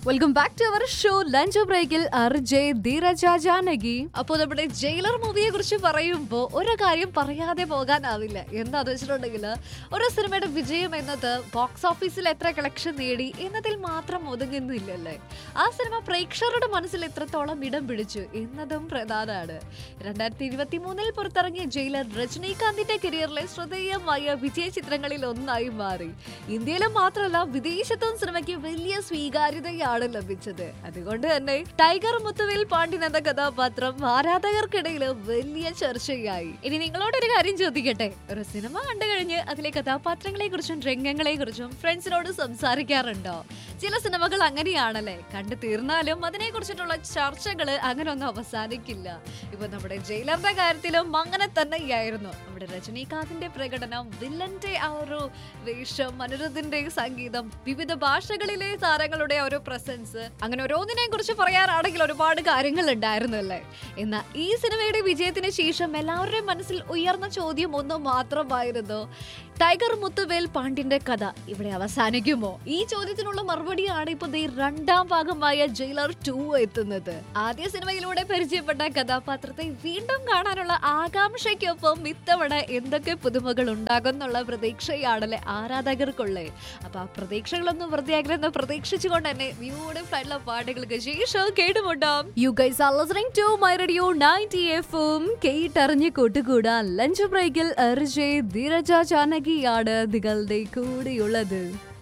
welcome back to our show lunch ബ്രേക്കിൽ അർജയ് ധീരജ ജാനകി അപ്പോൾ നമ്മുടെ ജയിലർ മൂവിയെ കുറിച്ച് പറയുമ്പോൾ ഒരു കാര്യം പറയാതെ പോകാനാവില്ല എന്താന്ന് വെച്ചിട്ടുണ്ടെങ്കിൽ ഒരു സിനിമയുടെ വിജയം എന്നത് ബോക്സ് ഓഫീസിൽ എത്ര കളക്ഷൻ നേടി എന്നതിൽ മാത്രം ഒതുങ്ങുന്നില്ലല്ലേ ആ സിനിമ പ്രേക്ഷകരുടെ മനസ്സിൽ എത്രത്തോളം ഇടം പിടിച്ചു എന്നതും പ്രധാനമാണ് രണ്ടായിരത്തി ഇരുപത്തി മൂന്നിൽ പുറത്തിറങ്ങിയ ജയിലർ രജനീകാന്തിന്റെ കരിയറിലെ ശ്രദ്ധേയമായ വിജയ ചിത്രങ്ങളിൽ ഒന്നായി മാറി ഇന്ത്യയിലും മാത്രമല്ല വിദേശത്തും സിനിമയ്ക്ക് വലിയ സ്വീകാര്യതയാണ് ലഭിച്ചത് അതുകൊണ്ട് തന്നെ ടൈഗർ മുത്തുവേൽ പാണ്ഡ്യൻ എന്ന കഥാപാത്രം ആരാധകർക്കിടയിൽ വലിയ ചർച്ചയായി ഇനി നിങ്ങളോടൊരു കാര്യം ചോദിക്കട്ടെ ഒരു സിനിമ കണ്ടു കഴിഞ്ഞ് അതിലെ കഥാപാത്രങ്ങളെ കുറിച്ചും രംഗങ്ങളെ കുറിച്ചും ഫ്രണ്ട്സിനോട് സംസാരിക്കാറുണ്ടോ ചില സിനിമകൾ അങ്ങനെയാണല്ലേ കണ്ടു തീർന്നാലും അതിനെ കുറിച്ചിട്ടുള്ള ചർച്ചകൾ അങ്ങനെ ഒന്നും അവസാനിക്കില്ല ഇപ്പൊ നമ്മുടെ ജയിലറിന്റെ കാര്യത്തിലും അങ്ങനെ തന്നെയായിരുന്നു നമ്മുടെ രജനീകാന്തിന്റെ പ്രകടനം വില്ലന്റെ ആ ഒരു വേഷം അനിരുദ്ധിന്റെ സംഗീതം വിവിധ ഭാഷകളിലെ താരങ്ങളുടെ ആ ഒരു പ്രസൻസ് അങ്ങനെ ഓരോന്നിനെയും കുറിച്ച് പറയാനാണെങ്കിൽ ഒരുപാട് കാര്യങ്ങൾ ഉണ്ടായിരുന്നു അല്ലേ എന്നാൽ ഈ സിനിമയുടെ വിജയത്തിന് ശേഷം എല്ലാവരുടെയും മനസ്സിൽ ഉയർന്ന ചോദ്യം ഒന്ന് മാത്രമായിരുന്നു ടൈഗർ മുത്തുവേൽ പാണ്ഡ്യന്റെ കഥ ഇവിടെ അവസാനിക്കുമോ ഈ ചോദ്യത്തിനുള്ള മറുപടിയാണ് ഇപ്പൊ ദേ രണ്ടാം ഭാഗമായ ജയിലർ ടു എത്തുന്നത് ആദ്യ സിനിമയിലൂടെ പരിചയപ്പെട്ട കഥാപാത്രത്തെ വീണ്ടും കാണാനുള്ള ആകാംക്ഷയ്ക്കൊപ്പം ഇത്തവണ എന്തൊക്കെ പുതുമകൾ ഉണ്ടാകുന്നുള്ള പ്രതീക്ഷയാണല്ലേ ആരാധകർക്കുള്ളേ അപ്പൊ ആ പ്രതീക്ഷകളൊന്നും വെറുതെ ആഗ്രഹം പ്രതീക്ഷിച്ചുകൊണ്ട് തന്നെ ബ്യൂട്ടിഫുൾ ആയിട്ടുള്ള പാട്ടുകൾക്ക് ശേഷം കേട്ടുമുണ്ടാം you guys are listening to my radio 90 എഫും കേട്ടറിഞ്ഞ് കൂട്ടുകൂടാൻ ലഞ്ച് ബ്രേക്കിൽ അർജയ് ധീരജ ജാനകിയാണ് നിങ്ങളുടെ കൂടെയുള്ളത്